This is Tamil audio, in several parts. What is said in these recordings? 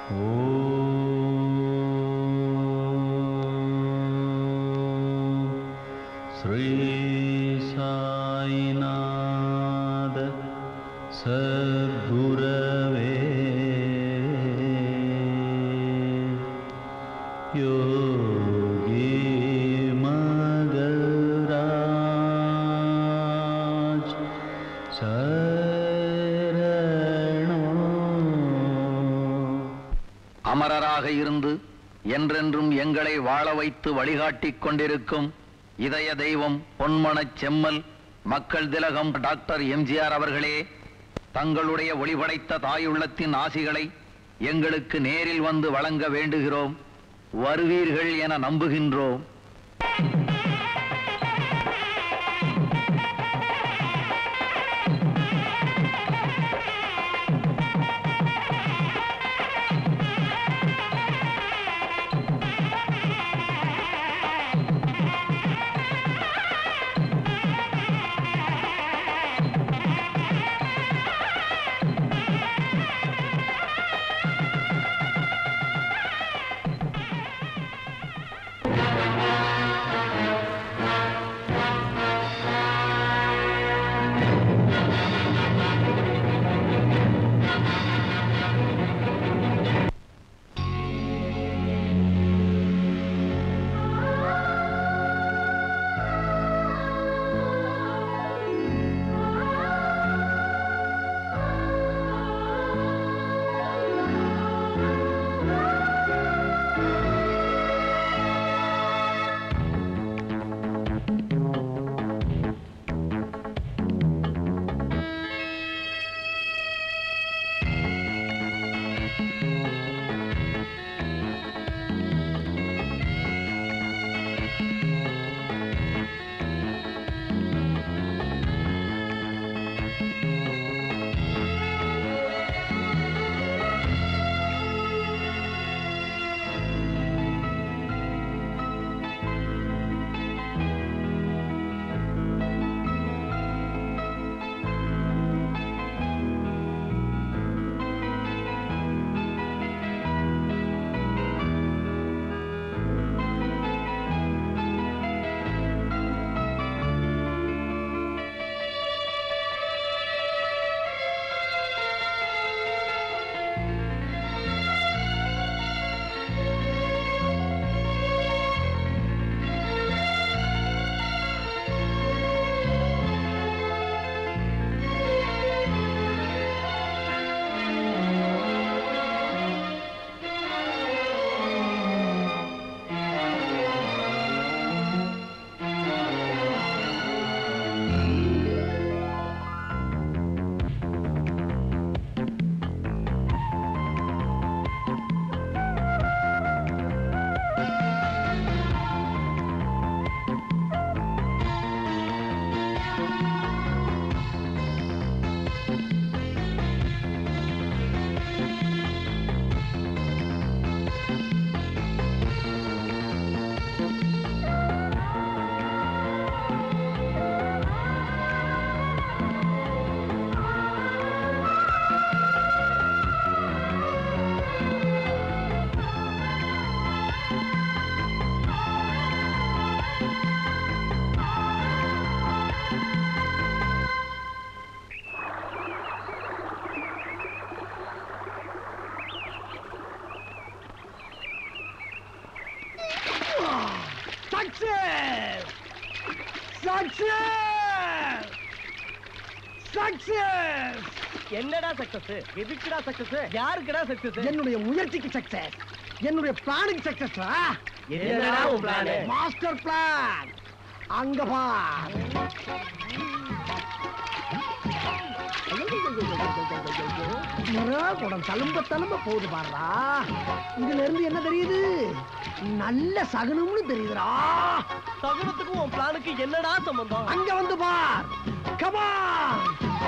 श्री साईनाथ सद्गुरवे योगी मगराज शरणो அமரராக இருந்து என்றென்றும் எங்களை வாழ வைத்து வழிகாட்டிக் கொண்டிருக்கும் இதய தெய்வம் பொன்மனச் செம்மல் மக்கள் திலகம் டாக்டர் எம்ஜிஆர் அவர்களே தங்களுடைய ஒளிபடைத்த தாயுள்ளத்தின் ஆசிகளை எங்களுக்கு நேரில் வந்து வழங்க வேண்டுகிறோம் வருவீர்கள் என நம்புகின்றோம் சக்சஸ் சக்சஸ் சக்சஸ் என்னடா சக்சஸ் எதுக்குடா சக்சஸ் யாருக்குடா சக்சஸ் என்னுடைய முயற்சிக்கு சக்சஸ் என்னுடைய பிளானுக்கு சக்சஸ் என்னடா உன் plan? மாஸ்டர் பிளான் அங்க பார் குடம் தழும்ப தழும்ப போகுது பாருடா இதுல இருந்து என்ன தெரியுது நல்ல சகுனம்னு தெரியுதுடா சகுனத்துக்கும் உன் பிளானுக்கு என்னடா சம்பந்தம் அங்க வந்து பார் கமான்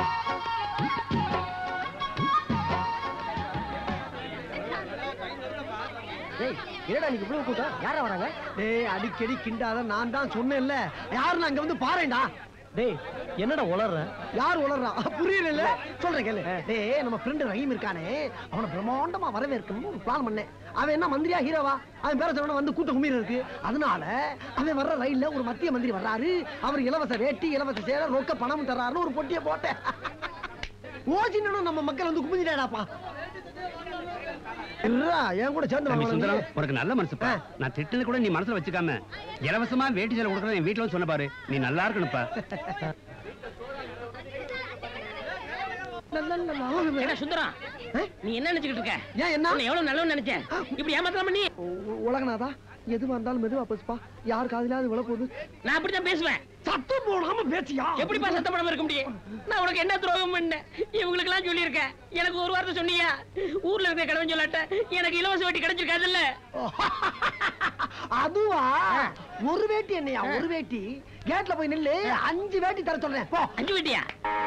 டேய் என்னடா நீ இவ்வளவு கூட்டம் யாரா வராங்க டேய் அடிக்கடி கிண்டாத நான் தான் சொன்னேன்ல யாருன்னு அங்க வந்து பாருடா டேய் என்னடா உளர்ற யார் உளறா புரியல சொல்றேன் கேளு டேய் நம்ம ஃப்ரெண்ட் ரஹீம் இருக்கானே அவனை பிரம்மாண்டமா வரவேற்கணும்னு ஒரு பிளான் பண்ணேன் அவன் என்ன மந்திரியா ஹீரோவா அவன் பேர சொன்ன வந்து கூட்ட கும்மீர் இருக்கு அதனால அவன் வர்ற ரயில்ல ஒரு மத்திய மந்திரி வர்றாரு அவர் இலவச வேட்டி இலவச சேலை ரொக்க பணம் தர்றாருன்னு ஒரு பொட்டியை போட்டேன் ஓஜினும் நம்ம மக்கள் வந்து குமிஞ்சிட்டாடாப்பா இருடா, என் கூட சேர்ந்து தம்பி வாங்க சுந்தரம் நீ. உனக்கு நல்ல மனசுப்பா ஆ. நான் திட்டது கூட நீ மனசுல வச்சுக்காம இலவசமா வேட்டி சேலை கொடுக்கறது என் வீட்டுல வந்து சொன்ன பாரு நீ நல்லா இருக்கணும்ப்பா ஏடா சுந்தரம் ஆ? நீ என்ன நினைச்சுக்கிட்டு இருக்க ஏன் என்ன உன்னை எவ்வளவு நல்லவன்னு நினைச்சேன் இப்படி ஏமாத்தலாமா நீ உ- உலகநாதா எதுவா இருந்தாலும் மெதுவா பேசுப்பா யார் காதுலாவது விழ போகுது நான் அப்படித்தான் பேசுவேன் சத்தம் போடாம பேசியா எப்படிப்பா சத்தப்படாம இருக்க முடியும் நான் உனக்கு என்ன துரோகம் பண்ணேன் இவங்களுக்கு எல்லாம் சொல்லியிருக்கேன் எனக்கு ஒரு வார்த்தை சொன்னியா ஊர்ல இருக்க கடவுள் சொல்லாட்ட எனக்கு இலவச வட்டி கிடைச்சிருக்காதுல்ல அதுவா ஒரு வேட்டி என்னையா ஒரு வேட்டி கேட்ல போய் நில்லு அஞ்சு வேட்டி தர சொல்றேன் போ அஞ்சு வட்டியா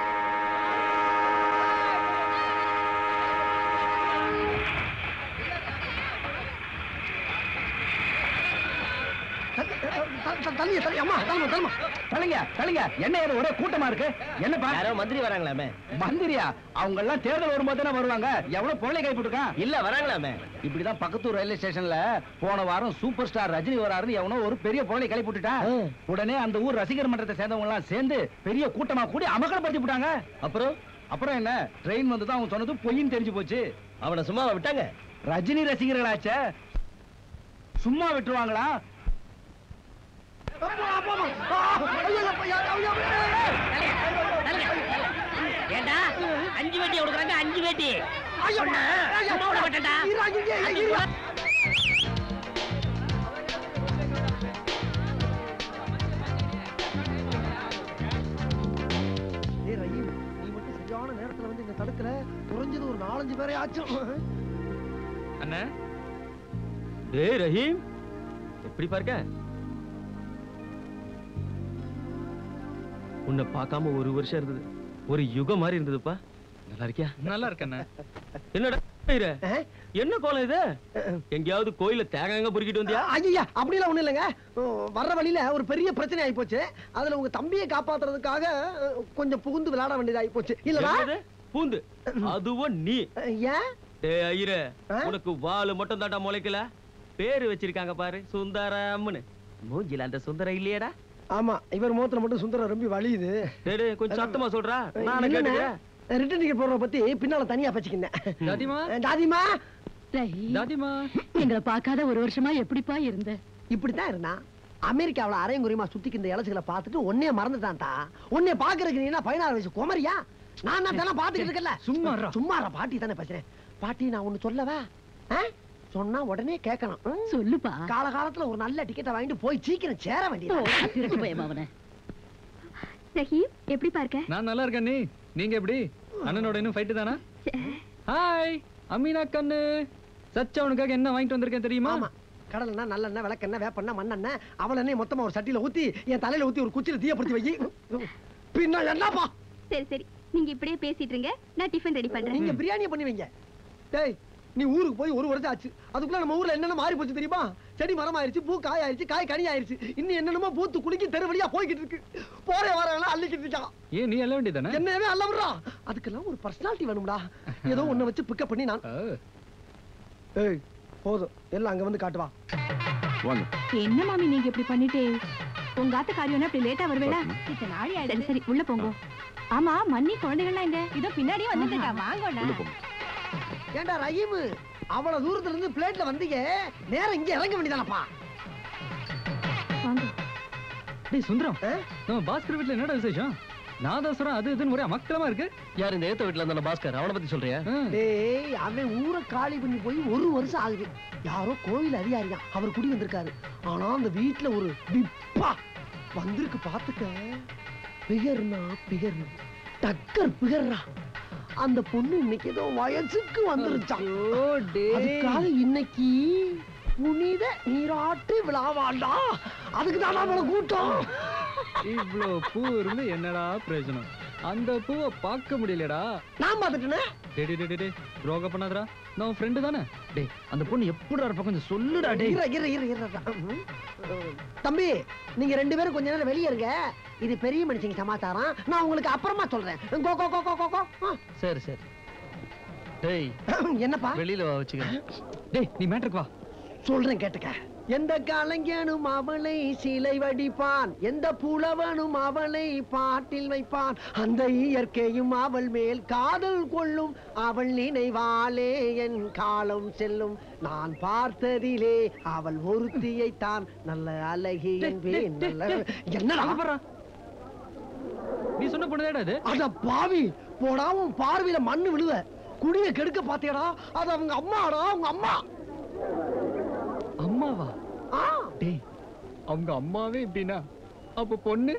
தள்ளிய தள்ளி அம்மா தள்ளுமா தள்ளுமா தள்ளுங்க தள்ளுங்க என்ன ஏதோ ஒரே கூட்டமா இருக்கு என்னப்பா யாரோ மந்திரி வராங்களாமே மந்திரியா அவங்க எல்லாம் தேர்தல் வரும்போது தானே வருவாங்க எவ்வளவு பொருளை கைப்பட்டிருக்கான் இல்ல வராங்களாமே இப்படிதான் பக்கத்தூர் ரயில்வே ஸ்டேஷன்ல போன வாரம் சூப்பர் ஸ்டார் ரஜினி வராருன்னு எவனோ ஒரு பெரிய பொருளை கிளப்பி விட்டுட்டான் ஆ. உடனே அந்த ஊர் ரசிகர் மன்றத்தை சேர்ந்தவங்க எல்லாம் சேர்ந்து பெரிய கூட்டமா கூடி அமகலப்படுத்தி விட்டாங்க அப்புறம் அப்புறம் என்ன ட்ரெயின் வந்து தான் அவன் சொன்னது பொய்ன்னு தெரிஞ்சு போச்சு அவனை சும்மா விட்டாங்க ரஜினி ரசிகர்களாச்சே சும்மா விட்டுருவாங்களா அப்பா, அப்பா, அப்பா. ஆ, ஐயோ, அப்பா, ஐயோ, ஐயோ, ஐயோ. ஏண்டா அஞ்சு வேட்டி கொடுக்குறாங்க அஞ்சு வேட்டி ஐயோ, சொன்னா, ஐயோ, சும்மா விட மாட்டேன்டா. இருடா, இங்க, இங்க, இருடா. ஏய், ரஹீம், நீ மட்டும் சரியான நேரத்துல வந்து இங்க தடுக்கல குறைஞ்சது ஒரு நாலஞ்சு பேரை ஆச்சும் அண்ணா டேய் ரஹீம் எப்படி பார்க்க உன்னை பார்க்காம ஒரு வருஷம் இருந்தது ஒரு யுகம் மாதிரி இருந்ததுப்பா நல்லா இருக்கியா நல்லா இருக்கண்ணா என்னடா செய்ற? ஆ? என்ன கோலம் இது எங்கேயாவது கோயில தேங்காங்க பொறுக்கிட்டு வந்தியா ஐயா அப்படிலாம் ஒண்ணும் இல்லைங்க ஓ, வர்ற வழியில ஒரு பெரிய பிரச்சனை ஆயி போச்சு அதுல உங்க தம்பியை காப்பாத்துறதுக்காக அஹ், கொஞ்சம் புகுந்து விளையாட வேண்டியது ஆயி போச்சு இல்லவா என்னது? பூந்து அதுவும் நீ ஏன் டேய் ஐயரே ஆ? உனக்கு வாலு மட்டும் தாண்டா முளைக்கல பேரு வச்சிருக்காங்க பாரு சுந்தரம்னு மூஞ்சில அந்த சுந்தரம் இல்லையேடா ஆமா இவர் முகத்துல மட்டும் சுந்தரம் ரொம்ப வலியுது டேய் டேய், கொஞ்சம் சத்தமா சொல்றா நான் கேட்டுக்கிறேன் ரிட்டர்ன் டிக்கெட் போடுறத பத்தி பின்னால தனியா பச்சிக்கினேன் தாதிமா தாதிமா ரஹீம், தாதிமா எங்களை பார்க்காத ஒரு வருஷமா எப்படிப்பா இருந்த இப்படித்தான் இருந்தான் அமெரிக்காவுல அரையும் குறையுமா சுத்திக்கு இந்த இலச்சுகளை பார்த்துட்டு ஒன்னே மறந்துட்டான்டா உன்னை பாக்குறதுக்கு நீ என்ன பதினாறு வயசு குமரியா நான் தான் தானே பாத்துக்கிட்டு இருக்கல சும்மா இருடா. சும்மா இருடா, பாட்டி தானே பேசுறேன் பாட்டி நான் ஒண்ணு சொல்லவா ஆ? சொன்னா உடனே கேட்கணும் ம்? சொல்லுப்பா காலகாலத்துல ஒரு நல்ல டிக்கெட்டை வாங்கிட்டு போய் சீக்கிரம் சேர வேண்டியது திருட்டு பயம் அவனை ரஹீம் எப்படி பார்க்க நான் நல்லா இருக்கேன் நீ நீங்க எப்படி அண்ணனோட இன்னும் ஃபைட்டு தானா ஹாய் அமீனா கண்ணு சச்சா உனக்காக என்ன வாங்கிட்டு வந்திருக்கேன் தெரியுமா ஆமா கடல்னா நல்லெண்ணெய் விளக்கெண்ணெய் வேப்பெண்ணெய் மண்ணெண்ணெய் அவள் எண்ணெய் மொத்தமா ஒரு சட்டியில ஊத்தி என் தலையில ஊத்தி ஒரு குச்சியில தீயப்படுத்தி வை பின்ன என்னப்பா சரி சரி நீங்க இப்படியே பேசிட்டு இருங்க நான் டிஃபன் ரெடி பண்றேன் நீங்க பிரியாணியை பண்ணி வைங்க டேய் நீ ஊருக்கு போய் ஒரு வருஷம் ஆச்சு அதுக்குள்ள நம்ம ஊர்ல என்னென்ன மாறி போச்சு தெரியுமா செடி மரம் ஆயிருச்சு பூ காய் ஆயிருச்சு காய் கனி ஆயிருச்சு இன்னும் என்னென்னமோ பூத்து குலுக்கி தெரு வழியா போய்கிட்டு இருக்கு போற வரவெல்லாம் அள்ளிக்கிட்டு இருக்கான் ஏன் நீ எல்லாம் வேண்டியதானே என்னவே அல்ல விடுறா அதுக்கெல்லாம் ஒரு பர்சனாலிட்டி வேணும்டா ஏதோ ஒண்ணு வச்சு பிக்கப் பண்ணி நான் ஏய் போதும் எல்லாம் அங்க வந்து காட்டுவா என்ன மாமி நீங்க இப்படி பண்ணிட்டு உங்க ஆத்த காரியம் அப்படி லேட்டா வருவேடா இத்தனை நாளி சரி சரி உள்ள போங்க ஆமா மன்னி குழந்தைகள்லாம் எங்க இதோ பின்னாடியே வந்துட்டு இருக்கா வாங்கடா ஏண்டா ரஹீம் அவ்வளவு தூரத்துல இருந்து பிளேட்ல வந்தீங்க நேரம் இங்க இறங்க வேண்டியதானப்பா வாங்க டேய் சுந்தரம் ஆ? நம்ம பாஸ்கர் வீட்ல என்னடா விசேஷம் நாதாசுரம் அது இதுன்னு ஒரே அமக்கலமா இருக்கு யார் இந்த ஏத்த வீட்டுல இருந்தா பாஸ்கர் அவனை பத்தி சொல்றியா ஆ. டேய் அவன் ஊரை காலி பண்ணி போய் ஒரு வருஷம் ஆகுது யாரோ கோவில் அதிகாரியா அவர் குடி வந்திருக்காரு ஆனா அந்த வீட்டுல ஒரு விப்பா வந்திருக்கு பாத்துக்க பிகர்னா பிகர் டக்கர் பிகர்ரா அந்த பொண்ணு இன்னைக்கு ஏதோ வயசுக்கு வந்துருச்சான் அதுக்காக இன்னைக்கு புனித நீராட்டு விழாவாண்டா அதுக்கு தான் நம்மள கூட்டம் இவ்ளோ பூ இருந்து என்னடா பிரயோஜனம் அந்த பூவை பார்க்க முடியலடா நான் பார்த்துட்டேனே டேய் டேய், டேய் டேய் துரோகம் பண்ணாதடா நான் உன் ஃப்ரெண்டு தானே டேய் அந்த பொண்ணு எப்படிடா இருப்பா கொஞ்சம் சொல்லுடா டேய் இரு, இரு, இரு, இரு, இரு. ம். தம்பி நீங்க ரெண்டு பேரும் கொஞ்ச நேரம் வெளியே இருங்க இது பெரிய மனுஷங்க சமாச்சாரம் நான் உங்களுக்கு அப்புறமா சொல்றேன் கோ கோ கோ கோ கோ கோ ஆ. சரி சரி டேய் என்னப்பா வெளியில வா வச்சுக்க டேய் நீ மேட்ருக்கு வா சொல்றேன் கேட்டுக்க எந்த கலைஞனும் அவளை சிலை வடிப்பான் எந்த புலவனும் அவளை பாட்டில் வைப்பான் அந்த இயற்கையும் அவள் மேல் காதல் கொள்ளும் அவள் நினைவாலே என் காலம் செல்லும் நான் பார்த்ததிலே அவள் ஒருத்தியை தான் நல்ல அழகி என்பேன் நல்ல என்னடா அங்க பாருடா. நீ சொன்ன பொண்ணுதாடா இது அட பாவி போடா உன் பார்வையில மண்ணு விழுவ குடிய கெடுக்க பாத்தியாடா அது அவங்க அம்மாடா அவங்க அம்மா அம்மாவா ஆ டேய் அவங்க அம்மாவே இப்படின்னா அப்ப பொண்ணு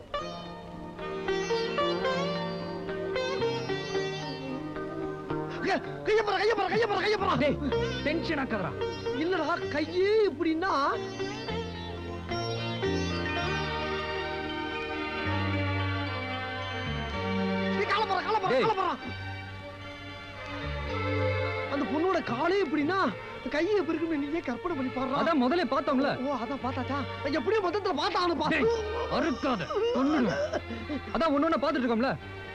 க- கைய பாரு கைய பாரு கைய பாரு கைய பாரு டேய் டென்ஷன் ஆக்காதடா இல்லடா கையே இப்படின்னா நீ கால பாரு கால பாரு டேய். கால பாரு அந்த பொண்ணோட காலே இப்படின்னா கையை எப்படி இருக்குன்னு நீயே கற்பனை பண்ணி பாடுறா அதான் முதல்ல பார்த்தோம்ல ஓ அதான் பார்த்தாச்சா எப்படியும் மொத்தத்துல பார்த்தானு டேய், பாத்து அறுக்காத கொன்னுடுவேன். அதான் ஒண்ணு ஒண்ணு பாத்துட்டு இருக்கோம்ல